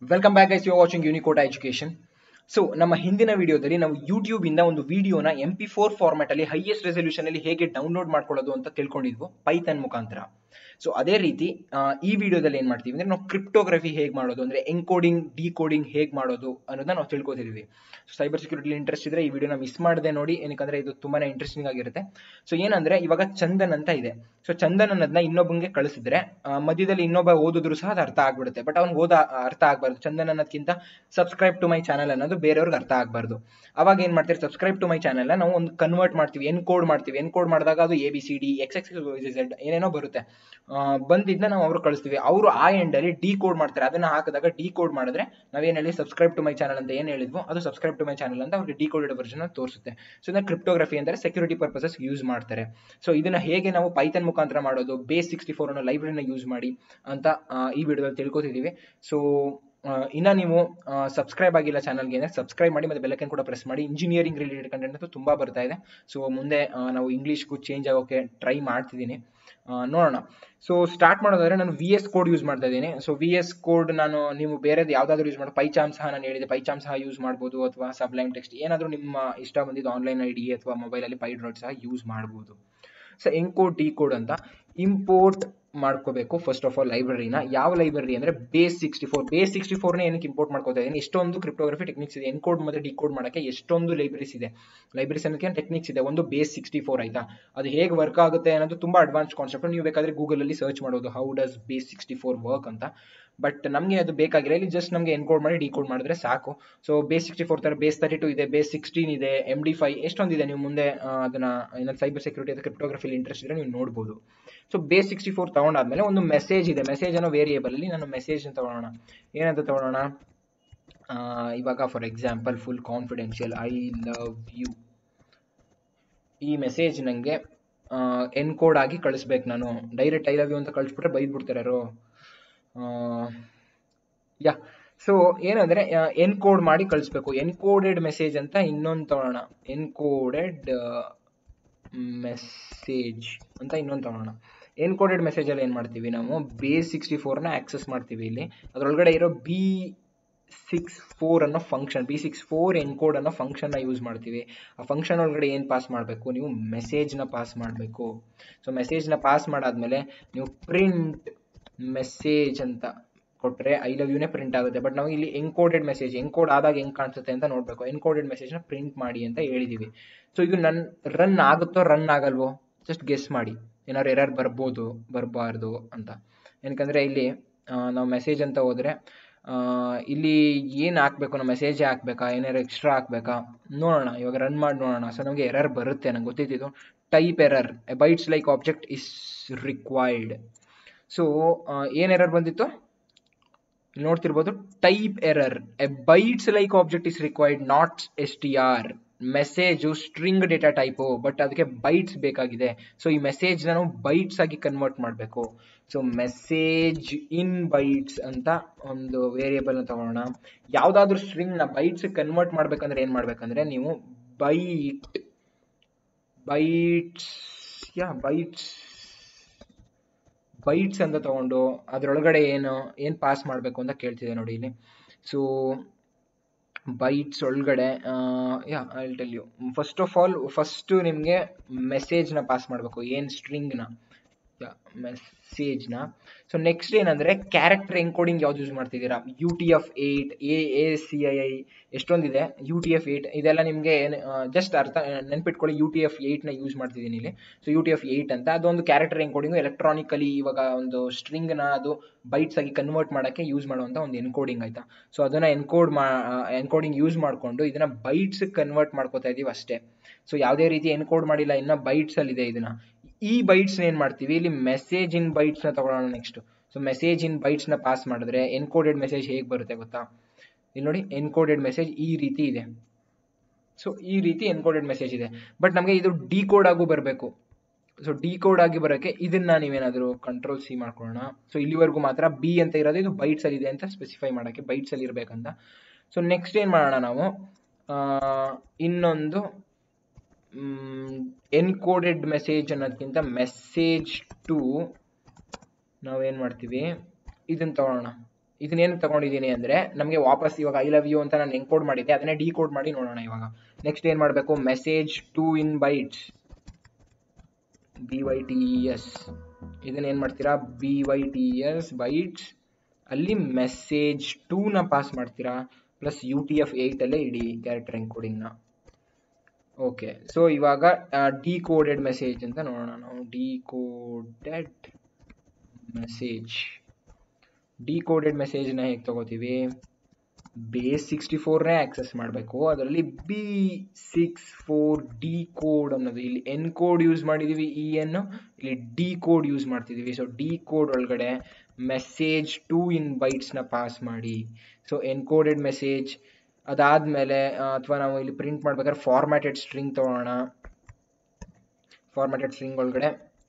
welcome back guys you watching Unicode education so ನಮ್ಮ ಹಿಂದಿನ ವಿಡಿಯೋದಲ್ಲಿ ನಾವು ಯೂಟ್ಯೂಬ್ ಇಂದ ಒಂದು ವಿಡಿಯೋನ ಎಂ ಪಿ ಫೋರ್ ಫಾರ್ಮ್ಯಾಟ್ ಅಲ್ಲಿ ಹೈಯೆಸ್ಟ್ ರೆಸಲ್ಯೂಷನ್ ಅಲ್ಲಿ ಹೇಗೆ ಡೌನ್ಲೋಡ್ ಮಾಡ್ಕೊಳ್ಳೋದು ಅಂತ ತಿಳ್ಕೊಂಡಿದ್ವು ಪೈಥನ್ ಮುಖಾಂತರ ಸೊ ಅದೇ ರೀತಿ ಆ, ಈ ವಿಡಿಯೋದಲ್ಲಿ ಏನ್ ಮಾಡ್ತೀವಿ ಅಂದ್ರೆ ನಾವು ಕ್ರಿಪ್ಟೋಗ್ರಫಿ ಹೇಗೆ ಮಾಡೋದು ಅಂದ್ರೆ ಎನ್ಕೋಡಿಂಗ್ ಡಿಕೋಡಿಂಗ್ ಹೇಗೆ ಮಾಡೋದು ಅನ್ನೋದನ್ನ ನಾವು ತಿಳ್ಕೊತಿದೀವಿ ಸೈಬರ್ ಸೆಕ್ಯೂರಿಟಿ ಇಂಟ್ರೆಸ್ಟ್ ಇದ್ರೆ ಈ ವಿಡಿಯೋನ ಮಿಸ್ ಮಾಡದೆ ನೋಡಿ ಏನಕ್ಕಂದ್ರೆ ಇದು ತುಂಬಾನೇ ಇಂಟ್ರೆಸ್ಟಿಂಗ್ ಆಗಿರುತ್ತೆ ಸೊ ಏನಂದ್ರೆ ಇವಾಗ ಚಂದನ್ ಅಂತ ಇದೆ ಸೊ ಚಂದನ್ ಅನ್ನೋದನ್ನ ಇನ್ನೊಬ್ಬಂಗೆ ಕಳಿಸಿದ್ರೆ ಆ, ಮಧ್ಯದಲ್ಲಿ ಇನ್ನೊಬ್ಬ ಓದಿದ್ರು ಸಹ ಅದು ಅರ್ಥ ಆಗ್ಬಿಡುತ್ತೆ ಬಟ್ ಅವ್ನಿಗೆ ಓದ ಅರ್ಥ ಆಗ್ಬಾರ್ದು ಚಂದನ್ ಅನ್ನೋದಕ್ಕಿಂತ ಸಬ್ಸ್ಕ್ರೈಬ್ ಟು ಮೈ ಚಾನಲ್ ಅನ್ನೋದು ಬೇರೆಯವ್ರಿಗೆ ಅರ್ಥ ಆಗ್ಬಾರ್ದು ಅವಾಗ ಏನ್ ಮಾಡ್ತೀರಿ ಸಬ್ಸ್ಕ್ರೈಬ್ ಟು ಮೈ ಚಾನಲ್ ನಾವು ಒಂದು ಕನ್ವರ್ಟ್ ಮಾಡ್ತೀವಿ ಎನ್ ಕೋಡ್ ಮಾಡ್ತೀವಿ ಎನ್ ಕೋಡ್ ಮಾಡಿದಾಗ ಅದು A B C D X X Z ಏನೇನೋ ಬರುತ್ತೆ ಆ, ಬಂದಿದ್ನ ನಾವು ಅವ್ರು ಕಳಿಸ್ತೀವಿ ಅವರು ಆ ಎಂಡ್ ಅಲ್ಲಿ ಡಿ ಕೋಡ್ ಮಾಡ್ತಾರೆ ಅದನ್ನ ಹಾಕಿದಾಗ ಡಿ ಕೋಡ್ ಮಾಡಿದ್ರೆ ನಾವೇನ್ ಹೇಳಿ ಸಬ್ಸ್ಕ್ರೈಬ್ ಟು ಮೈ ಚಾನಲ್ ಅಂತ ಏನ್ ಹೇಳಿದ್ವು ಅದು ಸಬ್ಸ್ಕ್ರೈಬ್ ಟು ಮೈ ಚಾನಲ್ ಅಂತ ಅವ್ರಿಗೆ ಡಿ ಕೋಡೆಡ್ ವರ್ಷನ್ ತೋರಿಸುತ್ತೆ ಸೊ ಇದನ್ನ ಕ್ರಿಪ್ಟೋಗ್ರಫಿ ಅಂದ್ರೆ ಸೆಕ್ಯೂರಿಟಿ ಪರ್ಪಸಸ್ ಯೂಸ್ ಮಾಡ್ತಾರೆ ಸೊ ಇದನ್ನ ಹೇಗೆ ನಾವು ಪೈಥನ್ ಮುಖಾಂತರ ಮಾಡೋದು ಬೇಸ್ ಸಿಕ್ಸ್ಟಿ ಫೋರ್ ಅನ್ನೋ ಲೈಬ್ರರಿನ ಯೂಸ್ ಮಾಡಿ ಅಂತ ಆ, ಈ ವಿಡಿಯೋದಲ್ಲಿ ತಿಳ್ಕೊತಿದೀವಿ ಸೊ ಇನ್ನ ನೀವು ಸಬ್ಸ್ಕ್ರೈಬ್ ಆಗಿಲ್ಲ ಚಾನಲ್ಗೆ ಅಂದ್ರೆ ಸಬ್ಸ್ಕ್ರೈಬ್ ಮಾಡಿ ಮತ್ತೆ ಬೆಲ್ಲೈಕನ್ ಕೂಡ ಪ್ರೆಸ್ ಮಾಡಿ ಇಂಜಿನಿಯರಿಂಗ್ ರಿಲೇಟೆಡ್ ಕಂಟೆಂಟ್ ಅಂತೂ ತುಂಬಾ ಬರ್ತಾ ಇದೆ ಸೊ ಮುಂದೆ ಆ, ನಾವು ಇಂಗ್ಲೀಷ್ಗೂ ಚೇಂಜ್ ಆಗೋಕೆ ಟ್ರೈ ಮಾಡ್ತಿದ್ದೀನಿ ಆ, ನೋಡೋಣ ಸೊ ಸ್ಟಾರ್ಟ್ ಮಾಡೋದಾದ್ರೆ ನಾನು ವಿ ಎಸ್ ಕೋಡ್ ಯೂಸ್ ಮಾಡ್ತಾ ಇದ್ದೀನಿ ಸೊ ವಿ ಎಸ್ ಕೋಡ್ ನಾನು ನೀವು ಬೇರೆದು ಯಾವ್ದಾದ್ರು ಯೂಸ್ ಮಾಡಿ ಪೈಚಾಮ್ ಸಹ ನಾನು ಹೇಳಿದೆ ಪೈಚಾಮ್ ಸಹ ಯೂಸ್ ಮಾಡ್ಬೋದು ಅಥವಾ ಸಬ್ಲೈಮ್ ಟೆಕ್ಸ್ಟ್ ಏನಾದರೂ ನಿಮ್ಮ ಇಷ್ಟ ಬಂದಿದ್ದು ಆನ್ಲೈನ್ ಐ ಡಿ ಅಥವಾ ಮೊಬೈಲಲ್ಲಿ ಪೈಡ್ರಾಯ್ಡ್ ಸಹ ಯೂಸ್ ಮಾಡ್ಬೋದು ಸೊ ಎನ್ಕೋಡ್ ಡಿ ಕೋಡ್ ಅಂತ ಇಂಪೋರ್ಟ್ ಮಾಡ್ಕೋಬೇಕು ಫಸ್ಟ್ ಆಫ್ ಆಲ್ ಲೈಬ್ರರಿನ ಯಾವ ಲೈಬ್ರರಿ ಅಂದ್ರೆ base sixty four base sixty ಫೋರ್ನ ಏನಕ್ಕೆ ಇಂಪೋರ್ಟ್ ಮಾಡ್ಕೋತಾ ಇದ್ದೀನಿ ಎಷ್ಟೊಂದು ಕ್ರಿಪ್ಟೋಗ್ರಫಿ ಟೆಕ್ನಿಕ್ಸ್ ಇದೆ ಎನ್ಕೋಡ್ ಮತ್ತೆ ಡಿಕೋಡ್ ಮಾಡೋಕ್ಕೆ ಎಷ್ಟೊಂದು ಲೈಬ್ರರೀಸ್ ಇದೆ ಲೈಬ್ರರೀಸ್ ಅನ್ನೋಕ್ಕೆ ಟೆಕ್ನಿಕ್ಸ್ ಇದೆ ಒಂದು ಬೇಸ್ ಸಿಕ್ಸ್ಟಿ ಫೋರ್ ಆಯ್ತಾ ಅದು ಹೇಗೆ ವರ್ಕ್ ಆಗುತ್ತೆ ಅನ್ನೋದು ತುಂಬಾ ಅಡ್ವಾನ್ಸ್ ಕಾನ್ಸೆಪ್ಟ್ ನೀವು ಬೇಕಾದ್ರೆ ಗೂಗಲ್ ಅಲ್ಲಿ ಸರ್ಚ್ ಮಾಡೋದು how does base sixty four work ಅಂತ ಬಟ್ ನಮಗೆ ಅದು ಬೇಕಾಗಿಲ್ಲ ಇಲ್ಲಿ ಜಸ್ಟ್ ನಮಗೆ ಎನ್ಕೋಡ್ ಮಾಡಿ ಡಿಕೋಡ್ ಮಾಡಿದ್ರೆ ಸಾಕು ಸೊ ಬೇಸ್ ಸಿಕ್ಸ್ಟಿ ಫೋರ್ ತರ ಬೇಸ್ ತರ್ಟಿ ಟು ಇದೆ ಬೇಸ್ ಸಿಕ್ಸ್ಟೀನ್ ಇದೆ ಎಮ್ ಡಿ ಫೈವ್ ಎಷ್ಟೊಂದಿದೆ ನೀವು ಮುಂದೆ ಆ, ಅದನ್ನ ಏನಾದ್ರು ಸೈಬರ್ ಸೆಕ್ಯೂರಿಟಿ ಅಥವಾ ಕ್ರಿಪ್ಟೋಗ್ರಫಿಲಿ ಇಂಟ್ರೆಸ್ಟ್ ಇದ್ರೆ ನೀವು ನೋಡ್ಬೋದು ಸೊ ಬೇಸ್ ಸಿಕ್ಸ್ಟಿ ಫೋರ್ ತಗೊಂಡಾದ್ಮೇಲೆ ಒಂದು ಮೆಸೇಜ್ ಇದೆ ಮೆಸೇಜ್ ಅನ್ನೋ ವೇರಿಯೇಬಲ್ ಅಲ್ಲಿ ನಾನು ಮೆಸೇಜ್ ತಗೊಳ್ಳೋಣ ಏನಂತ ತಗೊಳ್ಳೋಣ ಆ, ಇವಾಗ for example full confidential I love you ಈ ಮೆಸೇಜ್ ನನಗೆ ಎನ್ಕೋಡ್ ಆಗಿ ಕಳಿಸ್ಬೇಕು ನಾನು ಡೈರೆಕ್ಟ್ ಐ ಲವ್ ಯು ಅಂತ ಕಳಿಸ್ಬಿಟ್ರೆ ಬೈದ್ಬಿಡ್ತಾರೆ ಯಾರೋ ಯಾ ಸೊ ಏನಂದ್ರೆ ಎನ್ಕೋಡ್ ಮಾಡಿ ಕಳಿಸ್ಬೇಕು ಎನ್ಕೋಡೆಡ್ ಮೆಸೇಜ್ ಅಂತ ಇನ್ನೊಂದು ತಗೊಳ್ಳೋಣ ಎನ್ಕೋಡೆಡ್ ಮೆಸೇಜ್ ಅಂತ ಇನ್ನೊಂದು ತಗೊಳ್ಳೋಣ ಎನ್ಕೋಡೆಡ್ ಮೆಸೇಜ್ ಅಲ್ಲಿ ಏನ್ ಮಾಡ್ತೀವಿ ನಾವು ಬೇಸ್ ಸಿಕ್ಸ್ಟಿ ಫೋರ್ನ ಆಕ್ಸೆಸ್ ಮಾಡ್ತೀವಿ ಇಲ್ಲಿ ಅದರೊಳಗಡೆ ಇರೋ ಬಿ ಸಿಕ್ಸ್ ಫೋರ್ ಅನ್ನೋ function B six four encode ಅನ್ನೋ ಫಂಕ್ಷನ್ನ ಯೂಸ್ ಮಾಡ್ತೀವಿ ಆ ಫಂಕ್ಷನ್ ಒಳಗಡೆ ಏನು ಪಾಸ್ ಮಾಡಬೇಕು ನೀವು ಮೆಸೇಜ್ನ ಪಾಸ್ ಮಾಡಬೇಕು ಸೊ ಮೆಸೇಜ್ನ ಪಾಸ್ ಮಾಡಾದ್ಮೇಲೆ ನೀವು ಪ್ರಿಂಟ್ ಮೆಸೇಜ್ ಅಂತ ಕೊಟ್ಟರೆ ಐ ಲವ್ ಯುನೇ ಪ್ರಿಂಟ್ ಆಗುತ್ತೆ ಬಟ್ ನಾವು ಇಲ್ಲಿ ಎನ್ಕೋಡೆಡ್ ಮೆಸೇಜ್ ಎನ್ಕೋಡ್ ಆದಾಗ ಹೆಂಗ್ ಕಾಣಿಸುತ್ತೆ ಅಂತ ನೋಡಬೇಕು ಎನ್ಕೋಡೆಡ್ ಮೆಸೇಜ್ನ ಪ್ರಿಂಟ್ ಮಾಡಿ ಅಂತ ಹೇಳಿದೀವಿ ಸೊ ಇದು ನನ್ ರನ್ ಆಗುತ್ತೋ ರನ್ ಆಗಲ್ವೋ ಜಸ್ಟ್ ಗೆಸ್ ಮಾಡಿ ಏನಾದ್ರು ಎರರ್ ಬರ್ಬೋದು ಬರಬಾರ್ದು ಅಂತ ಏನಕ್ಕಂದ್ರೆ ಇಲ್ಲಿ ಆ, ನಾವು ಮೆಸೇಜ್ ಅಂತ ಹೋದ್ರೆ ಆ, ಇಲ್ಲಿ ಏನು ಹಾಕ್ಬೇಕು ನಾವು ಮೆಸೇಜ್ ಹಾಕ್ಬೇಕಾ ಏನಾರು ಎಕ್ಸ್ಟ್ರಾ ಹಾಕ್ಬೇಕಾ ನೋಡೋಣ ಇವಾಗ ರನ್ ಮಾಡಿ ನೋಡೋಣ ಸೊ ನಮಗೆ ಎರರ್ ಬರುತ್ತೆ ನಂಗೆ ಗೊತ್ತಿದ್ದು type error bytes like object is required so ಏನು ಎರರ್ ಬಂದಿತ್ತು ಇಲ್ಲಿ ನೋಡ್ತಿರ್ಬೋದು type error a bytes like object is required not S T R message string data type but ಅದಕ್ಕೆ ಬೈಟ್ಸ್ ಬೇಕಾಗಿದೆ ಸೊ ಈ ಮೆಸೇಜ್ ನಾವು ಬೈಟ್ಸ್ ಆಗಿ ಕನ್ವರ್ಟ್ ಮಾಡಬೇಕು ಸೊ ಮೆಸೇಜ್ ಇನ್ ಬೈಟ್ಸ್ ಅಂತ ಒಂದು ವೇರಿಯೇಬಲ್ ತಗೊಳ್ಳೋಣ ಯಾವ್ದಾದ್ರು ಸ್ಟ್ರಿಂಗ್ ನ ಬೈಟ್ಸ್ ಕನ್ವರ್ಟ್ ಮಾಡ್ಬೇಕಂದ್ರೆ ಏನ್ ಮಾಡ್ಬೇಕಂದ್ರೆ ನೀವು byte bytes yeah bytes bytes ಅಂತ ತಗೊಂಡು ಅದರೊಳಗಡೆ ಏನು ಏನು ಪಾಸ್ ಮಾಡಬೇಕು ಅಂತ ಕೇಳ್ತಿದೆ ನೋಡಿ ಇಲ್ಲಿ ಸೊ ಬೈಟ್ಸ್ ಒಳಗಡೆ yeah I tell you first of all first ನಿಮಗೆ ಮೆಸೇಜ್ನ ಪಾಸ್ ಮಾಡಬೇಕು ಏನು ಸ್ಟ್ರಿಂಗ್ನ ಮೆಸೇಜ್ನ ಸೊ ನೆಕ್ಸ್ಟ್ ಏನಂದ್ರೆ ಕ್ಯಾರೆಕ್ಟರ್ ಎನ್ಕೋಡಿಂಗ್ ಯಾವ್ದು ಯೂಸ್ ಮಾಡ್ತಿದ್ದೀರಾ U T F eight A A C I I ಎಷ್ಟೊಂದಿದೆ ಯು ಟಿ ಎಫ್ ಏಯ್ಟ್ ಇದೆಲ್ಲ ನಿಮಗೆ ಜಸ್ಟ್ ಅರ್ಥ ನೆನ್ಪಿಟ್ಕೊಳ್ಳಿ ಯು ಟಿ ಎಫ್ ಏಯ್ಟ್ನ ಯೂಸ್ ಮಾಡ್ತಿದ್ದೀನಿ ಇಲ್ಲಿ so U T F eight ಅಂತ ಅದೊಂದು ಕ್ಯಾರೆಕ್ಟರ್ ಎನ್ಕೋಡಿಂಗು ಎಲೆಕ್ಟ್ರಾನಿಕಲಿ ಇವಾಗ ಒಂದು ಸ್ಟ್ರಿಂಗ್ನ ಅದು ಬೈಟ್ಸ್ ಆಗಿ ಕನ್ವರ್ಟ್ ಮಾಡೋಕ್ಕೆ ಯೂಸ್ ಮಾಡುವಂಥ ಒಂದು ಎನ್ಕೋಡಿಂಗ್ ಆಯ್ತಾ ಸೊ ಅದನ್ನ ಎನ್ಕೋಡ್ ಮಾ ಎನ್ಕೋಡಿಂಗ್ ಯೂಸ್ ಮಾಡಿಕೊಂಡು ಇದನ್ನ ಬೈಟ್ಸ್ ಕನ್ವರ್ಟ್ ಮಾಡ್ಕೋತಾ ಇದೀವಿ ಅಷ್ಟೇ ಸೊ ಯಾವುದೇ ರೀತಿ ಎನ್ಕೋಡ್ ಮಾಡಿಲ್ಲ ಇನ್ನ ಬೈಟ್ಸ್ ಅಲ್ಲಿ ಇದೆ ಇದನ್ನ ಈ ಬೈಟ್ಸ್ ಏನ್ ಮಾಡ್ತೀವಿ ಇಲ್ಲಿ ಮೆಸೇಜ್ ಇನ್ ಬೈಟ್ಸ್ ನ ತಗೊಳ್ಳೋಣ next so message in bytes ನ ಪಾಸ್ ಮಾಡಿದ್ರೆ ಎನ್ಕೋಡೆಡ್ ಮೆಸೇಜ್ ಹೇಗೆ ಬರುತ್ತೆ ಗೊತ್ತಾ ಇಲ್ಲಿ ನೋಡಿ ಎನ್ಕೋಡೆಡ್ ಮೆಸೇಜ್ ಈ ರೀತಿ ಇದೆ ಸೊ ಈ ರೀತಿ ಎನ್ಕೋಡೆಡ್ ಮೆಸೇಜ್ ಇದೆ ಬಟ್ ನಮಗೆ ಇದು ಡಿಕೋಡ್ ಆಗು ಬರಬೇಕು ಸೊ ಡಿಕೋಡ್ ಆಗಿ ಬರೋಕ್ಕೆ ಇದನ್ನ ನೀವೇನಾದರೂ ಕಂಟ್ರೋಲ್ ಸಿ ಮಾಡ್ಕೊಳ್ಳೋಣ ಸೊ ಇಲ್ಲಿವರೆಗೂ ಮಾತ್ರ ಬಿ ಅಂತ ಇರೋದು ಇದು ಬೈಟ್ಸ್ ಅಲ್ಲಿ ಇದೆ ಅಂತ ಸ್ಪೆಸಿಫೈ ಮಾಡೋಕ್ಕೆ ಬೈಟ್ಸ್ ಅಲ್ಲಿ ಇರಬೇಕಂತ ಸೊ ನೆಕ್ಸ್ಟ್ ಏನ್ ಮಾಡೋಣ ನಾವು ಆ, ಇನ್ನೊಂದು ಎನ್ಕೋಡೆಡ್ ಮೆಸೇಜ್ ಅನ್ನೋದಕ್ಕಿಂತ ಮೆಸೇಜ್ ಟು ನಾವೇನ್ ಮಾಡ್ತೀವಿ ಇದನ್ನ ತಗೊಳ್ಳೋಣ ಇದನ್ನೇನು ತಗೊಂಡಿದ್ದೀನಿ ಅಂದರೆ ನಮಗೆ ವಾಪಸ್ ಇವಾಗ ಐ ಲವ್ ಯು ಅಂತ ನಾನು ಎನ್ಕೋಡ್ ಮಾಡಿದ್ದೆ ಅದನ್ನೇ ಡಿಕೋಡ್ ಮಾಡಿ ನೋಡೋಣ ಇವಾಗ ನೆಕ್ಸ್ಟ್ ಏನು ಮಾಡಬೇಕು message two in bytes B Y T S ಇದನ್ನ ಏನು ಮಾಡ್ತೀರಾ B Y T S bytes ಅಲ್ಲಿ ಮೆಸೇಜ್ ಟೂನ ಪಾಸ್ ಮಾಡ್ತೀರಾ ಪ್ಲಸ್ ಯು ಟಿ ಎಫ್ ಏಯ್ಟಲ್ಲೇ ಇಡಿ ಕ್ಯಾರೆಕ್ಟರ್ ಎನ್ಕೋಡಿಂಗ್ನ ಓಕೆ ಸೊ ಇವಾಗ ಡಿ ಕೋಡೆಡ್ ಮೆಸೇಜ್ ಅಂತ ನೋಡೋಣ ನಾವು decoded message decoded ಮೆಸೇಜ್ನ ಹೇಗೆ ತಗೋತೀವಿ ಬೇಸ್ ಸಿಕ್ಸ್ಟಿ ಫೋರ್ನೇ ಆಕ್ಸೆಸ್ ಮಾಡಬೇಕು ಅದರಲ್ಲಿ B six four decode ಅನ್ನೋದು ಇಲ್ಲಿ ಎನ್ ಕೋಡ್ ಯೂಸ್ ಮಾಡಿದ್ದೀವಿ ಇ ಎನ್ ಇಲ್ಲಿ ಡಿ ಕೋಡ್ ಯೂಸ್ ಮಾಡ್ತಿದ್ದೀವಿ ಸೊ ಡಿ ಕೋಡ್ ಒಳಗಡೆ ಮೆಸೇಜ್ ಟೂ ಇನ್ ಬೈಟ್ಸ್ನ ಪಾಸ್ ಮಾಡಿ ಸೊ ಎನ್ಕೋಡೆಡ್ ಮೆಸೇಜ್ ಅದಾದಮೇಲೆ ಅಥವಾ ನಾವು ಇಲ್ಲಿ ಪ್ರಿಂಟ್ ಮಾಡ್ಬೇಕಾದ್ರೆ ಫಾರ್ಮ್ಯಾಟೆಡ್ ಸ್ಟ್ರಿಂಗ್ ತೊಗೊಳ್ಳೋಣ ಫಾರ್ಮ್ಯಾಟೆಡ್ ಸ್ಟ್ರಿಂಗ್ ಒಳಗಡೆ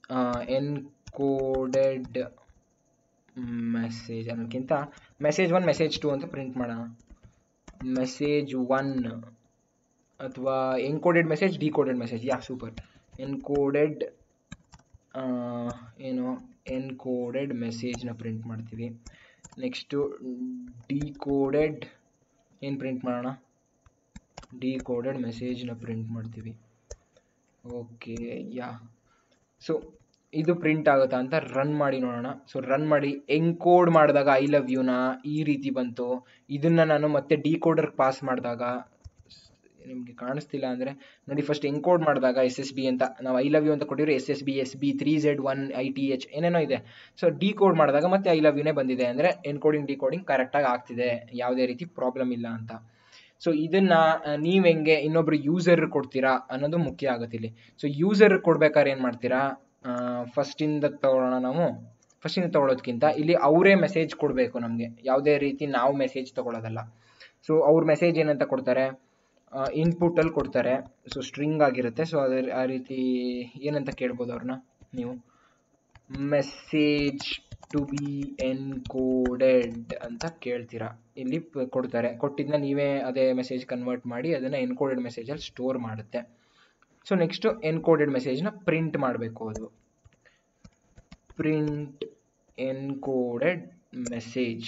ಎನ್ಕೋಡೆಡ್ ಮೆಸೇಜ್ ಅನ್ನೋಕ್ಕಿಂತ ಮೆಸೇಜ್ ಒನ್ ಮೆಸೇಜ್ ಟು ಅಂತ ಪ್ರಿಂಟ್ ಮಾಡೋಣ ಮೆಸೇಜ್ ಒನ್ ಅಥವಾ encoded message decoded message yeah super encoded ಏನು ಎನ್ಕೋಡೆಡ್ ಮೆಸೇಜ್ನ ಪ್ರಿಂಟ್ ಮಾಡ್ತೀವಿ ನೆಕ್ಸ್ಟು ಡಿಕೋಡೆಡ್ ಏನು ಪ್ರಿಂಟ್ ಮಾಡೋಣ ಡಿಕೋಡೆಡ್ ಮೆಸೇಜ್ನ ಪ್ರಿಂಟ್ ಮಾಡ್ತೀವಿ ಓಕೆ ಯಾ ಸೊ ಇದು ಪ್ರಿಂಟ್ ಆಗುತ್ತಾ ಅಂತ ರನ್ ಮಾಡಿ ನೋಡೋಣ ಸೊ ರನ್ ಮಾಡಿ ಎನ್ಕೋಡ್ ಮಾಡಿದಾಗ ಐ ಲವ್ ಯುನ ಈ ರೀತಿ ಬಂತು ಇದನ್ನ ನಾನು ಮತ್ತೆ ಡಿಕೋಡರ್ ಪಾಸ್ ಮಾಡಿದಾಗ ನಿಮಗೆ ಕಾಣಿಸ್ತಿಲ್ಲ ಅಂದರೆ ನೋಡಿ ಫಸ್ಟ್ ಎನ್ಕೋಡ್ ಮಾಡಿದಾಗ ಎಸ್ ಎಸ್ ಬಿ ಅಂತ ನಾವು ಐ ಲವ್ ಯು ಅಂತ ಕೊಟ್ಟಿರೋ S S B S B three Z one I T H ಏನೇನೋ ಇದೆ ಸೊ ಡಿಕೋಡ್ ಮಾಡಿದಾಗ ಮತ್ತೆ ಐ ಲವ್ ಯುನೇ ಬಂದಿದೆ ಅಂದರೆ ಎನ್ಕೋಡಿಂಗ್ ಡಿಕೋಡಿಂಗ್ ಕರೆಕ್ಟಾಗಿ ಆಗ್ತಿದೆ ಯಾವುದೇ ರೀತಿ ಪ್ರಾಬ್ಲಮ್ ಇಲ್ಲ ಅಂತ ಸೊ ಇದನ್ನ ನೀವು ಹೆಂಗೆ ಇನ್ನೊಬ್ರು ಯೂಸರ್ ಕೊಡ್ತೀರಾ ಅನ್ನೋದು ಮುಖ್ಯ ಆಗುತ್ತೆ ಇಲ್ಲಿ ಸೊ ಯೂಸರ್ ಕೊಡ್ಬೇಕಾದ್ರೆ ಏನು ಮಾಡ್ತೀರಾ ಫಸ್ಟಿಂದ ತಗೊಳ್ಳೋಣ ನಾವು ಫಸ್ಟಿಂದ ತಗೊಳ್ಳೋದಕ್ಕಿಂತ ಇಲ್ಲಿ ಅವರೇ ಮೆಸೇಜ್ ಕೊಡಬೇಕು ನಮಗೆ ಯಾವುದೇ ರೀತಿ ನಾವು ಮೆಸೇಜ್ ತಗೊಳ್ಳೋದಲ್ಲ ಸೊ ಅವ್ರ ಮೆಸೇಜ್ ಏನಂತ ಕೊಡ್ತಾರೆ ಇನ್ಪುಟ್ಟಲ್ಲಿ ಕೊಡ್ತಾರೆ ಸೊ ಸ್ಟ್ರಿಂಗ್ ಆಗಿರುತ್ತೆ ಸೊ ಅದೇ ಆ ರೀತಿ ಏನಂತ ಕೇಳ್ಬೋದು ಅವ್ರನ್ನ ನೀವು ಮೆಸೇಜ್ ಟು ಬಿ ಎನ್ಕೋಡೆಡ್ ಅಂತ ಕೇಳ್ತೀರಾ ಇಲ್ಲಿ ಕೊಡ್ತಾರೆ ಕೊಟ್ಟಿದ್ದನ್ನ ನೀವೇ ಅದೇ ಮೆಸೇಜ್ ಕನ್ವರ್ಟ್ ಮಾಡಿ ಅದನ್ನು ಎನ್ಕೋಡೆಡ್ ಮೆಸೇಜಲ್ಲಿ ಸ್ಟೋರ್ ಮಾಡುತ್ತೆ ಸೊ ನೆಕ್ಸ್ಟು ಎನ್ಕೋಡೆಡ್ ಮೆಸೇಜ್ನ ಪ್ರಿಂಟ್ ಮಾಡಬೇಕು ಅದು ಪ್ರಿಂಟ್ ಎನ್ಕೋಡೆಡ್ ಮೆಸೇಜ್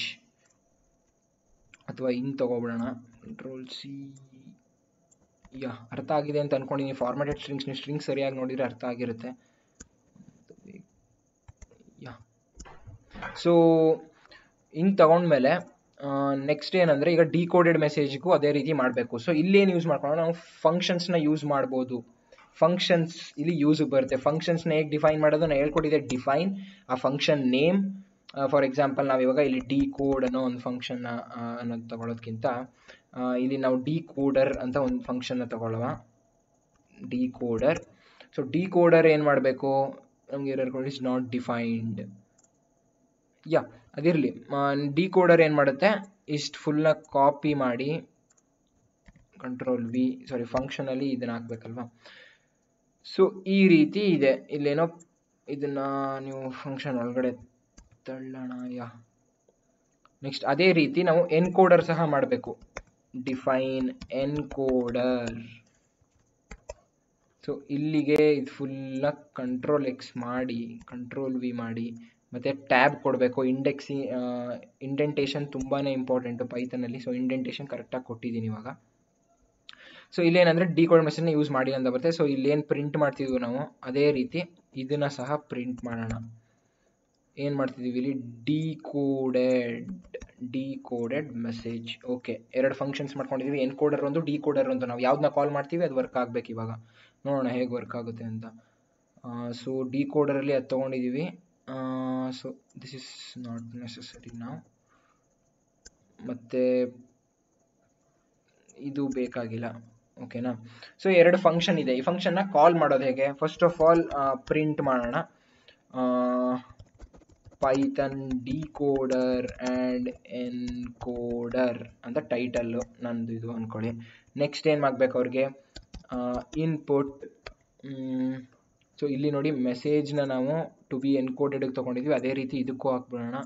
ಅಥವಾ ಹಿಂಗೆ ತಗೊಬಿಡೋಣ ಕಂಟ್ರೋಲ್ ಸಿ ಯಾ ಅರ್ಥ ಆಗಿದೆ ಅಂತ ಅನ್ಕೊಂಡಿದ್ದೀನಿ ಫಾರ್ಮ್ಯಾಟೆಡ್ ಸ್ಟ್ರಿಂಗ್ಸ್ ನೀವು ಸ್ಟ್ರಿಂಗ್ ಸರಿಯಾಗಿ ನೋಡಿದರೆ ಅರ್ಥ ಆಗಿರುತ್ತೆ ಯಾ ಸೊ ಹಿಂಗೆ ತಗೊಂಡ್ಮೇಲೆ ನೆಕ್ಸ್ಟ್ ಏನಂದರೆ ಈಗ ಡಿಕೋಡೆಡ್ ಮೆಸೇಜ್ಗೂ ಅದೇ ರೀತಿ ಮಾಡಬೇಕು ಸೊ ಇಲ್ಲೇನು ಯೂಸ್ ಮಾಡ್ಕೊಂಡು ನಾವು ಫಂಕ್ಷನ್ಸ್ನ ಯೂಸ್ ಮಾಡ್ಬೋದು ಫಂಕ್ಷನ್ಸ್ ಇಲ್ಲಿ ಯೂಸ್ ಬರುತ್ತೆ ಫಂಕ್ಷನ್ಸ್ನ ಹೇಗೆ ಡಿಫೈನ್ ಮಾಡೋದು ನಾನು ಹೇಳ್ಕೊಟ್ಟಿದ್ದೆ define a function name for example ನಾವು ಇವಾಗ ಇಲ್ಲಿ ಡಿ ಕೋಡ್ ಅನ್ನೋ ಒಂದು ಫಂಕ್ಷನ್ನ ಅನ್ನೋದು ತಗೊಳ್ಳೋದಕ್ಕಿಂತ ಇಲ್ಲಿ ನಾವು ಡಿ ಕೋಡರ್ ಅಂತ ಒಂದು ಫಂಕ್ಷನ್ನ ತಗೊಳ್ಳುವ decoder so decoder ಏನು ಮಾಡಬೇಕು ನಮಗೆ error is not defined yeah ಅದಿರಲಿ ಡಿ ಕೋಡರ್ ಏನು ಮಾಡುತ್ತೆ ಇಷ್ಟು ಫುಲ್ನ ಕಾಪಿ ಮಾಡಿ ಕಂಟ್ರೋಲ್ ವಿ ಸಾರಿ ಫಂಕ್ಷನಲ್ಲಿ ಇದನ್ನು ಹಾಕ್ಬೇಕಲ್ವಾ ಸೊ ಈ ರೀತಿ ಇದೆ ಇಲ್ಲೇನೋ ಇದನ್ನು ನೀವು ಫಂಕ್ಷನ್ ಒಳಗಡೆ ತಳ್ಳೋಣ ಯಾ ನೆಕ್ಸ್ಟ್ ಅದೇ ರೀತಿ ನಾವು ಎನ್ಕೋಡರ್ ಸಹ ಮಾಡಬೇಕು ಡಿಫೈನ್ ಎನ್ಕೋಡರ್ ಸೊ ಇಲ್ಲಿಗೆ ಇದು ಫುಲ್ಲ ಕಂಟ್ರೋಲ್ ಎಕ್ಸ್ ಮಾಡಿ ಕಂಟ್ರೋಲ್ ವಿ ಮಾಡಿ ಮತ್ತು ಟ್ಯಾಬ್ ಕೊಡಬೇಕು ಇಂಡೆಕ್ಸಿ ಇಂಡೆಂಟೇಷನ್ ತುಂಬಾ ಇಂಪಾರ್ಟೆಂಟು ಪೈತನಲ್ಲಿ ಸೊ ಇಂಡೆಂಟೇಷನ್ ಕರೆಕ್ಟಾಗಿ ಕೊಟ್ಟಿದ್ದೀನಿ ಇವಾಗ ಸೊ ಇಲ್ಲೇನಂದರೆ ಡಿ ಕೋಡ್ ಮೆಸೇಜ್ನ ಯೂಸ್ ಮಾಡಿ ಅಂತ ಬರುತ್ತೆ ಸೊ ಇಲ್ಲೇನು ಪ್ರಿಂಟ್ ಮಾಡ್ತಿದ್ವಿ ನಾವು ಅದೇ ರೀತಿ ಇದನ್ನು ಸಹ ಪ್ರಿಂಟ್ ಮಾಡೋಣ ಏನು ಮಾಡ್ತಿದ್ದೀವಿ ಇಲ್ಲಿ decoded decoded message okay ಎರಡು ಫಂಕ್ಷನ್ಸ್ ಮಾಡ್ಕೊಂಡಿದ್ದೀವಿ ಎನ್ ಕೋಡರ್ ಒಂದು ಡಿ ಕೋಡರ್ ಒಂದು ನಾವು ಯಾವ್ದನ್ನ ಕಾಲ್ ಮಾಡ್ತೀವಿ ಅದು ವರ್ಕ್ ಆಗಬೇಕು ಇವಾಗ ನೋಡೋಣ ಹೇಗೆ ವರ್ಕ್ ಆಗುತ್ತೆ ಅಂತ ಸೊ ಡಿ ಕೋಡರಲ್ಲಿ ಅದು ತೊಗೊಂಡಿದ್ದೀವಿ so this is not necessary ನಾವು ಮತ್ತು ಇದು ಬೇಕಾಗಿಲ್ಲ ಓಕೆನಾ ಸೊ ಎರಡು ಫಂಕ್ಷನ್ ಇದೆ ಈ ಫಂಕ್ಷನ್ನ ಕಾಲ್ ಮಾಡೋದು ಹೇಗೆ ಫಸ್ಟ್ ಆಫ್ ಆಲ್ ಪ್ರಿಂಟ್ ಮಾಡೋಣ ಪೈಥನ್ ಡಿಕೋಡರ್ ಆ್ಯಂಡ್ ಎನ್ಕೋಡರ್ ಅಂತ ಟೈಟಲ್ಲು ನಂದು ಇದು ಅಂದ್ಕೊಳ್ಳಿ ನೆಕ್ಸ್ಟ್ ಏನು ಮಾಡಬೇಕು ಅವ್ರಿಗೆ ಇನ್ಪುಟ್ ಸೊ ಇಲ್ಲಿ ನೋಡಿ ಮೆಸೇಜ್ನ ನಾವು ಟು ಬಿ ಎನ್ಕೋಡೆಡ್ಗೆ ತೊಗೊಂಡಿದ್ವಿ ಅದೇ ರೀತಿ ಇದಕ್ಕೂ ಹಾಕ್ಬಿಡೋಣ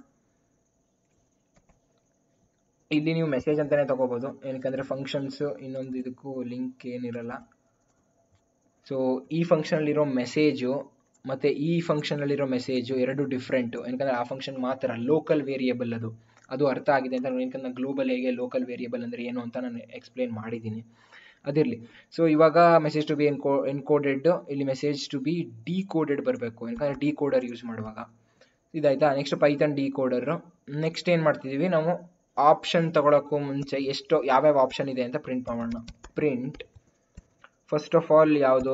ಇಲ್ಲಿ ನೀವು ಮೆಸೇಜ್ ಅಂತಲೇ ತೊಗೋಬೋದು ಏನಕ್ಕಂದರೆ ಫಂಕ್ಷನ್ಸು ಇನ್ನೊಂದು ಇದಕ್ಕೂ ಲಿಂಕ್ ಏನಿರಲ್ಲ ಸೊ ಈ ಫಂಕ್ಷನಲ್ಲಿರೋ ಮೆಸೇಜು ಮತ್ತು ಈ ಫಂಕ್ಷನಲ್ಲಿರೋ ಮೆಸೇಜು ಎರಡು ಡಿಫ್ರೆಂಟು ಏನಕ್ಕಂದರೆ ಆ ಫಂಕ್ಷನ್ ಮಾತ್ರ ಲೋಕಲ್ ವೇರಿಯೇಬಲ್ ಅದು ಅದು ಅರ್ಥ ಆಗಿದೆ ಅಂತ ಯಾಕಂದ್ರೆ ನಾನು ಗ್ಲೋಬಲ್ ಹೇಗೆ ಲೋಕಲ್ ವೇರಿಯಬಲ್ ಅಂದರೆ ಏನು ಅಂತ ನಾನು ಎಕ್ಸ್ಪ್ಲೇನ್ ಮಾಡಿದ್ದೀನಿ ಅದಿರಲಿ ಸೊ ಇವಾಗ ಮೆಸೇಜ್ ಟು ಬಿ ಎನ್ಕೋ ಎನ್ಕೋಡೆಡ್ ಇಲ್ಲಿ ಮೆಸೇಜ್ ಟು ಬಿ ಡಿಕೋಡೆಡ್ ಬರಬೇಕು ಯಾಕಂದರೆ ಡಿಕೋಡರ್ ಯೂಸ್ ಮಾಡುವಾಗ ಇದಾಯ್ತಾ ನೆಕ್ಸ್ಟ್ ಪೈಥನ್ ಡಿಕೋಡರ್ ನೆಕ್ಸ್ಟ್ ಏನು ಮಾಡ್ತಿದ್ದೀವಿ ನಾವು ಆಪ್ಷನ್ ತಗೊಳಕ್ಕೂ ಮುಂಚೆ ಎಷ್ಟು ಯಾವ್ಯಾವ ಆಪ್ಷನ್ ಇದೆ ಅಂತ ಪ್ರಿಂಟ್ ಮಾಡೋಣ ಪ್ರಿಂಟ್ ಫಸ್ಟ್ ಆಫ್ ಆಲ್ ಯಾವುದು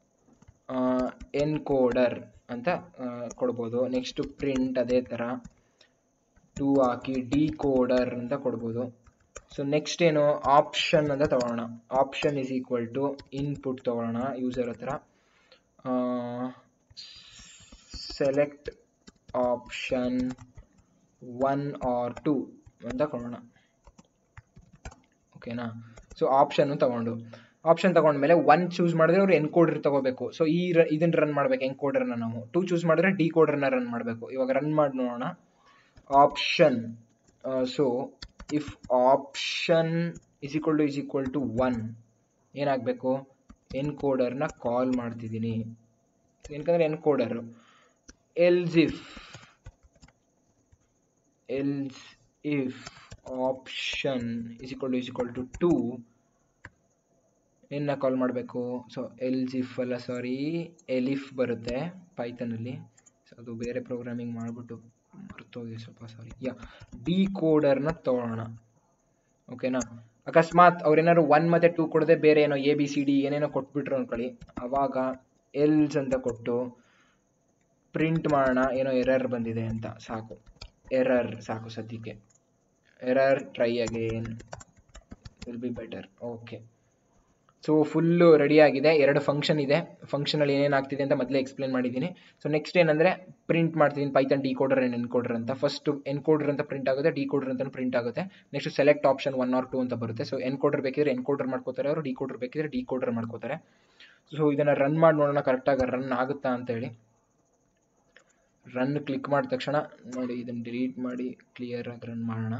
ಎನ್ಕೋಡರ್ ಅಂತ ಆ, ಕೊಡ್ಬೋದು ನೆಕ್ಸ್ಟ್ ಪ್ರಿಂಟ್ ಅದೇ ಥರ ಟೂ ಹಾಕಿ ಡಿಕೋಡರ್ ಅಂತ ಕೊಡ್ಬೋದು ಸೊ ನೆಕ್ಸ್ಟ್ ಏನು ಆಪ್ಷನ್ ಅಂತ ತಗೊಳ್ಳೋಣ option is equal to input ತಗೊಳ್ಳೋಣ ಯೂಸರ್ ಹತ್ರ select option one or two ಅಂತ ಕೊಡೋಣ ಓಕೆನಾ ಸೊ ಆಪ್ಷನ್ನು ತಗೊಂಡು ಆಪ್ಷನ್ ತಗೊಂಡ್ಮೇಲೆ ಒನ್ ಚೂಸ್ ಮಾಡಿದ್ರೆ ಅವ್ರು ಎನ್ಕೋಡರ್ ತಗೋಬೇಕು ಸೊ ಈ ರ ಇದನ್ನ ರನ್ ಮಾಡ್ಬೇಕು ಎನ್ಕೋಡರ್ನ ನಾವು ಟೂ ಚೂಸ್ ಮಾಡಿದ್ರೆ ಡಿ ಕೋಡರ್ನ ರನ್ ಮಾಡಬೇಕು ಇವಾಗ ರನ್ ಮಾಡಿ ನೋಡೋಣ option so if option is equal to is equal to one ಏನಾಗಬೇಕು ಎನ್ಕೋಡರ್ನ ಕಾಲ್ ಮಾಡ್ತಿದ್ದೀನಿ ಏನಕಂದ್ರೆ encoder else if else if option is equal to is equal to two ಏನ ಕಾಲ್ ಮಾಡಬೇಕು ಸೊ ಎಲ್ಸ್ ಇಫ್ ಅಲ್ಲ ಸಾರಿ ಎಲಿಫ್ ಬರುತ್ತೆ ಪೈಥನಲ್ಲಿ ಸೊ ಅದು ಬೇರೆ ಪ್ರೋಗ್ರಾಮಿಂಗ್ ಮಾಡಿಬಿಟ್ಟು ಮರ್ತೋಗಿ ಸ್ವಲ್ಪ ಸಾರಿ ಯಾ ಡಿ ಕೋಡರ್ನ ತಗೊಳ್ಳೋಣ ಓಕೆನಾ ಅಕಸ್ಮಾತ್ ಅವ್ರೇನಾದ್ರು ಒನ್ ಮತ್ತು ಟೂ ಕೊಡದೆ ಬೇರೆ ಏನೋ ಎ ಬಿ ಸಿ ಡಿ ಏನೇನೋ ಕೊಟ್ಬಿಟ್ರು ಅನ್ಕೊಳ್ಳಿ ಅವಾಗ ಎಲ್ಸ್ ಅಂತ ಕೊಟ್ಟು ಪ್ರಿಂಟ್ ಮಾಡೋಣ ಏನೋ ಎರರ್ ಬಂದಿದೆ ಅಂತ ಸಾಕು ಎರರ್ ಸಾಕು ಸದ್ಯಕ್ಕೆ error try again will be better okay so full ready ಆಗಿದೆ ಎರಡು ಫಂಕ್ಷನ್ ಇದೆ ಫಂಕ್ಷನಲ್ಲಿ ಏನೇನು ಆಗ್ತಿದೆ ಅಂತ ಮೊದಲೇ ಎಕ್ಸ್ಪ್ಲೇನ್ ಮಾಡಿದ್ದೀನಿ ಸೊ ನೆಕ್ಸ್ಟ್ ಏನಂದರೆ ಪ್ರಿಂಟ್ ಮಾಡ್ತಿದ್ದೀನಿ Python decoder and encoder ಅಂತ ಫಸ್ಟ್ ಎನ್ಕೋಡರ್ ಅಂತ ಪ್ರಿಂಟ್ ಆಗುತ್ತೆ ಡಿ ಕೋಡರ್ ಅಂತ ಪ್ರಿಂಟ್ ಆಗುತ್ತೆ next select option one or two ಅಂತ ಬರುತ್ತೆ ಸೊ ಎನ್ಕೋಡರ್ ಬೇಕಿದ್ರೆ ಎನ್ಕೋಡರ್ ಮಾಡ್ಕೋತಾರೆ ಅವರು ಡಿ ಕೋಡರ್ ಬೇಕಿದ್ರೆ ಡಿ ಕೋಡರ್ ಮಾಡ್ಕೋತಾರೆ ಸೊ ಇದನ್ನು ರನ್ ಮಾಡಿ ನೋಡೋಣ ಕರೆಕ್ಟಾಗಿ ರನ್ ಆಗುತ್ತಾ ಅಂತ ಹೇಳಿ ರನ್ ಕ್ಲಿಕ್ ಮಾಡಿದ ತಕ್ಷಣ ನೋಡಿ ಇದನ್ನು ಡಿಲೀಟ್ ಮಾಡಿ ಕ್ಲಿಯರ್ ಆಗಿ ರನ್ ಮಾಡೋಣ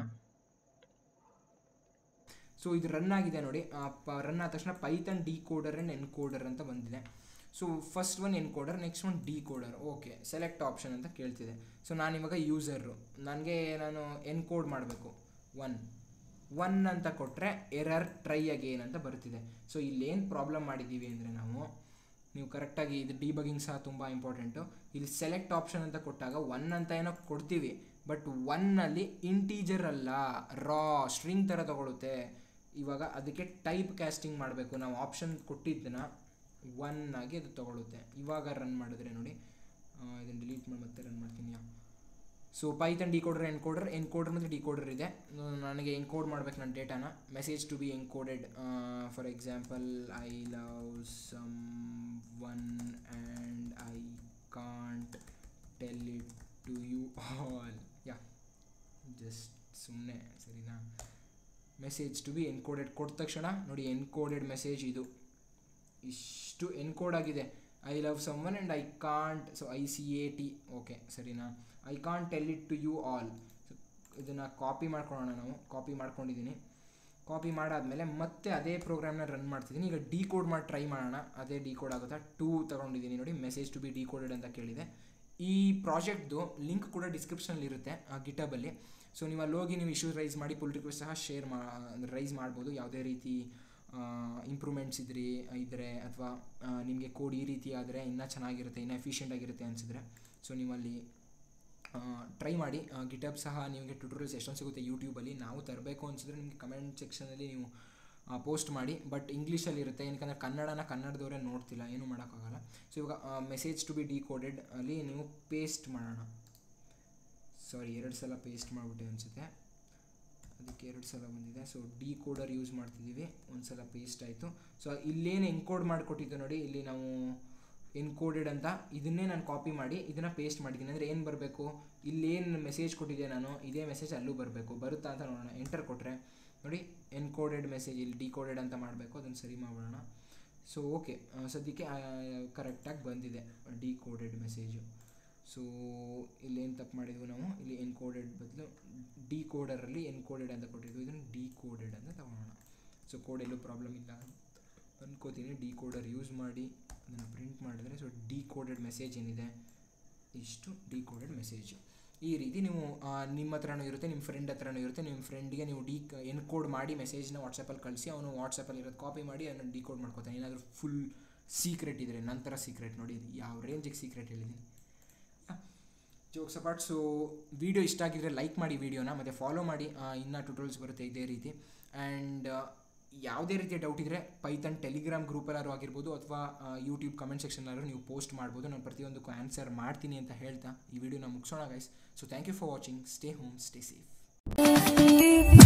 ಸೊ ಇದು ರನ್ ಆಗಿದೆ ನೋಡಿ ರನ್ ಆದ ತಕ್ಷಣ Python decoder and encoder ಅಂತ ಬಂದಿದೆ so first one encoder next one decoder okay select option ಅಂತ ಕೇಳ್ತಿದೆ ಸೊ ನಾನು ಇವಾಗ ಯೂಸರು ನನಗೆ ನಾನು ಎನ್ಕೋಡ್ ಮಾಡಬೇಕು ಒನ್ ಒನ್ ಅಂತ ಕೊಟ್ಟರೆ ಎರರ್ ಟ್ರೈ ಅಗೇನ್ ಅಂತ ಬರ್ತಿದೆ ಸೊ ಇಲ್ಲೇನು ಪ್ರಾಬ್ಲಮ್ ಮಾಡಿದ್ದೀವಿ ಅಂದರೆ ನಾವು ನೀವು ಕರೆಕ್ಟಾಗಿ ಇದು ಡಿಬಗಿಂಗ್ ಸಹ ತುಂಬ ಇಂಪಾರ್ಟೆಂಟು ಇಲ್ಲಿ ಸೆಲೆಕ್ಟ್ ಆಪ್ಷನ್ ಅಂತ ಕೊಟ್ಟಾಗ ಒನ್ ಅಂತ ಏನೋ ಕೊಡ್ತೀವಿ ಬಟ್ ಒನ್ನಲ್ಲಿ ಇಂಟೀಜರ್ ಅಲ್ಲ ರಾ ಸ್ಟ್ರಿಂಗ್ ಥರ ತಗೊಳುತ್ತೆ ಇವಾಗ ಅದಕ್ಕೆ ಟೈಪ್ ಕ್ಯಾಸ್ಟಿಂಗ್ ಮಾಡಬೇಕು ನಾವು ಆಪ್ಷನ್ ಕೊಟ್ಟಿದ್ದನ್ನ ಒನ್ ಆಗಿ ಅದು ತಗೊಳುತ್ತೆ ಇವಾಗ ರನ್ ಮಾಡಿದ್ರೆ ನೋಡಿ ಇದನ್ನು ಡಿಲೀಟ್ ಮಾಡಿ ಮತ್ತೆ ರನ್ ಮಾಡ್ತೀನಿ so Python decoder encoder encoder ಮತ್ತು ಡಿಕೋಡರ್ ಇದೆ ನನಗೆ ಎನ್ಕೋಡ್ ಮಾಡ್ಬೇಕು ನನ್ನ ಡೇಟಾನ message to be encoded for example I love someone and I can't tell it to you all ಯಾ ಜಸ್ಟ್ ಸುಮ್ಮನೆ ಸರಿನಾ ಮೆಸೇಜ್ ಟು ಬಿ ಎನ್ಕೋಡೆಡ್ ಕೊಟ್ಟ ತಕ್ಷಣ ನೋಡಿ ಎನ್ಕೋಡೆಡ್ ಮೆಸೇಜ್ ಇದು ಇಷ್ಟು ಎನ್ಕೋಡ್ ಆಗಿದೆ I love someone and I can't so I C A T okay ಸರಿನಾ I can't tell it to you all ಇದನ್ನು ಕಾಪಿ ಮಾಡ್ಕೊಳ್ಳೋಣ ನಾವು ಕಾಪಿ ಮಾಡ್ಕೊಂಡಿದ್ದೀನಿ ಕಾಪಿ ಮಾಡಾದಮೇಲೆ ಮತ್ತೆ ಅದೇ ಪ್ರೋಗ್ರಾಮ್ನ ರನ್ ಮಾಡ್ತಿದ್ದೀನಿ ಈಗ ಡಿ ಕೋಡ್ ಮಾಡಿ ಟ್ರೈ ಮಾಡೋಣ ಅದೇ ಡಿ ಕೋಡ್ ಆಗುತ್ತಾ ಟೂ ತಗೊಂಡಿದ್ದೀನಿ ನೋಡಿ message to be decoded ಅಂತ ಕೇಳಿದೆ ಈ ಪ್ರಾಜೆಕ್ಟ್ದು ಲಿಂಕ್ ಕೂಡ ಡಿಸ್ಕ್ರಿಪ್ಷನಲ್ಲಿ ಇರುತ್ತೆ ಆ ಗಿಟಬಲ್ಲಿ ಸೊ ನೀವು ಅಲ್ಲಿ ಹೋಗಿ ನೀವು ಇಶ್ಯೂಸ್ ರೈಸ್ ಮಾಡಿ ಪುಲ್ ರಿಕ್ವೆಸ್ಟ್ ಸಹ ಶೇರ್ ಮಾ ರೈಸ್ ಮಾಡ್ಬೋದು ಯಾವುದೇ ರೀತಿ ಇಂಪ್ರೂವ್ಮೆಂಟ್ಸ್ ಇದ್ರಿ ಇದ್ದರೆ ಅಥವಾ ನಿಮಗೆ ಕೋಡ್ ಈ ರೀತಿ ಆದರೆ ಇನ್ನೂ ಚೆನ್ನಾಗಿರುತ್ತೆ ಇನ್ನೂ ಎಫಿಷಿಯೆಂಟ್ ಆಗಿರುತ್ತೆ ಅನಿಸಿದ್ರೆ ಸೊ ನೀವು ಅಲ್ಲಿ ಟ್ರೈ ಮಾಡಿ ಗಿಟಬ್ ಸಹ ನಿಮಗೆ ಟ್ಯೂಟೋರಿಯಲ್ಸ್ ಎಷ್ಟೊಂದು ಸಿಗುತ್ತೆ ಯೂಟ್ಯೂಬಲ್ಲಿ ನಾವು ತರಬೇಕು ಅನಿಸಿದ್ರೆ ನಿಮಗೆ ಕಮೆಂಟ್ ಸೆಕ್ಷನಲ್ಲಿ ನೀವು ಪೋಸ್ಟ್ ಮಾಡಿ ಬಟ್ ಇಂಗ್ಲೀಷಲ್ಲಿ ಇರುತ್ತೆ ಏನಕ್ಕೆ ಕನ್ನಡನ ಕನ್ನಡದವರೇ ನೋಡ್ತಿಲ್ಲ ಏನೂ ಮಾಡೋಕ್ಕಾಗಲ್ಲ ಸೊ ಇವಾಗ message to be decoded ಅಲ್ಲಿ ನೀವು ಪೇಸ್ಟ್ ಮಾಡೋಣ ಸಾರಿ ಎರಡು ಸಲ ಪೇಸ್ಟ್ ಮಾಡಿಬಿಟ್ಟೆ ಅನಿಸುತ್ತೆ ಅದಕ್ಕೆ ಎರಡು ಸಲ ಬಂದಿದೆ ಸೊ ಡಿ ಕೋಡರ್ ಯೂಸ್ ಮಾಡ್ತಿದ್ದೀವಿ ಒಂದು ಸಲ ಪೇಸ್ಟ್ ಆಯಿತು ಸೊ ಇಲ್ಲೇನು ಎನ್ಕೋಡ್ ಮಾಡಿಕೊಟ್ಟಿದ್ದು ನೋಡಿ ಇಲ್ಲಿ ನಾವು ಎನ್ಕೋಡೆಡ್ ಅಂತ ಇದನ್ನೇ ನಾನು ಕಾಪಿ ಮಾಡಿ ಇದನ್ನು ಪೇಸ್ಟ್ ಮಾಡಿದ್ದೀನಿ ಅಂದರೆ ಏನು ಬರಬೇಕು ಇಲ್ಲೇನು ಮೆಸೇಜ್ ಕೊಟ್ಟಿದ್ದೆ ನಾನು ಇದೇ ಮೆಸೇಜ್ ಅಲ್ಲೂ ಬರಬೇಕು ಬರುತ್ತಾ ಅಂತ ನೋಡೋಣ ಎಂಟರ್ ಕೊಟ್ಟರೆ ನೋಡಿ ಎನ್ಕೋಡೆಡ್ ಮೆಸೇಜ್ ಇಲ್ಲಿ ಡಿಕೋಡೆಡ್ ಅಂತ ಮಾಡಬೇಕು ಅದನ್ನು ಸರಿ ಮಾಡೋಣ ಸೊ ಓಕೆ ಸದ್ಯಕ್ಕೆ ಕರೆಕ್ಟಾಗಿ ಬಂದಿದೆ ಡಿಕೋಡೆಡ್ ಮೆಸೇಜು ಸೊ ಇಲ್ಲೇನು ತಪ್ಪು ಮಾಡಿದ್ವಿ ನಾವು ಇಲ್ಲಿ ಎನ್ಕೋಡೆಡ್ ಬದಲು ಡಿ ಕೋಡರಲ್ಲಿ ಎನ್ಕೋಡೆಡ್ ಅಂತ ಕೊಟ್ಟಿದ್ವಿ ಇದನ್ನು ಡಿ ಕೋಡೆಡ್ ಅಂತ ತಗೊಳ್ಳೋಣ ಸೊ ಕೋಡ್ ಎಲ್ಲೂ ಪ್ರಾಬ್ಲಮ್ ಇಲ್ಲ ಅನ್ಕೋತೀನಿ ಡಿ ಕೋಡರ್ ಯೂಸ್ ಮಾಡಿ ಅದನ್ನು ಪ್ರಿಂಟ್ ಮಾಡಿದ್ರೆ ಸೊ ಡಿ ಕೋಡೆಡ್ ಮೆಸೇಜ್ ಏನಿದೆ ಇಷ್ಟು ಡಿ ಕೋಡೆಡ್ ಮೆಸೇಜ್ ಈ ರೀತಿ ನೀವು ಆ, ನಿಮ್ಮ ಹತ್ರನೂ ಇರುತ್ತೆ ನಿಮ್ಮ ಫ್ರೆಂಡ್ ಹತ್ರನೂ ಇರುತ್ತೆ ನಿಮ್ಮ ಫ್ರೆಂಡ್ಗೆ ನೀವು ಡಿ ಎನ್ಕೋಡ್ ಮಾಡಿ ಮೆಸೇಜ್ನ ವಾಟ್ಸಪ್ಪಲ್ಲಿ ಕಳಿಸಿ ಅವನು ವಾಟ್ಸಪ್ಪಲ್ಲಿ ಇರೋದು ಕಾಪಿ ಮಾಡಿ ಅದನ್ನು ಡಿಕೋಡ್ ಮಾಡ್ಕೋತಾನೆ ಏನಾದರೂ ಫುಲ್ ಸೀಕ್ರೆಟ್ ಇದ್ದರೆ ನಂತರ ಸೀಕ್ರೆಟ್ ನೋಡಿ ಇದು ಯಾವ ರೇಂಜಿಗೆ ಸೀಕ್ರೆಟ್ ಹೇಳಿದ್ದೀನಿ ಜೋಕ್ಸ್ ಅಪಾರ್ಟ್ ಸೊ ವಿಡಿಯೋ ಇಷ್ಟ ಆಗಿದ್ರೆ ಲೈಕ್ ಮಾಡಿ ವಿಡಿಯೋನ ಮತ್ತು ಫಾಲೋ ಮಾಡಿ ಆ, ಇನ್ನೂ ಟ್ಯೂಟೋರಿಯಲ್ಸ್ ಬರುತ್ತೆ ಇದೇ ರೀತಿ ಆ್ಯಂಡ್ ಯಾವುದೇ ರೀತಿಯ ಡೌಟ್ ಇದ್ದರೆ ಪೈಥನ್ ಟೆಲಿಗ್ರಾಮ್ ಗ್ರೂಪಲ್ಲಾರು ಆಗಿರ್ಬೋದು ಅಥವಾ ಯೂಟ್ಯೂಬ್ ಕಮೆಂಟ್ ಸೆಕ್ಷನಲ್ಲಾರು ನೀವು ಪೋಸ್ಟ್ ಮಾಡ್ಬೋದು ನಾನು ಪ್ರತಿಯೊಂದಕ್ಕೂ ಆನ್ಸರ್ ಮಾಡ್ತೀನಿ ಅಂತ ಹೇಳ್ತಾ ಈ ವಿಡಿಯೋನ ಮುಗಿಸೋಣ guys so thank you for watching stay home stay safe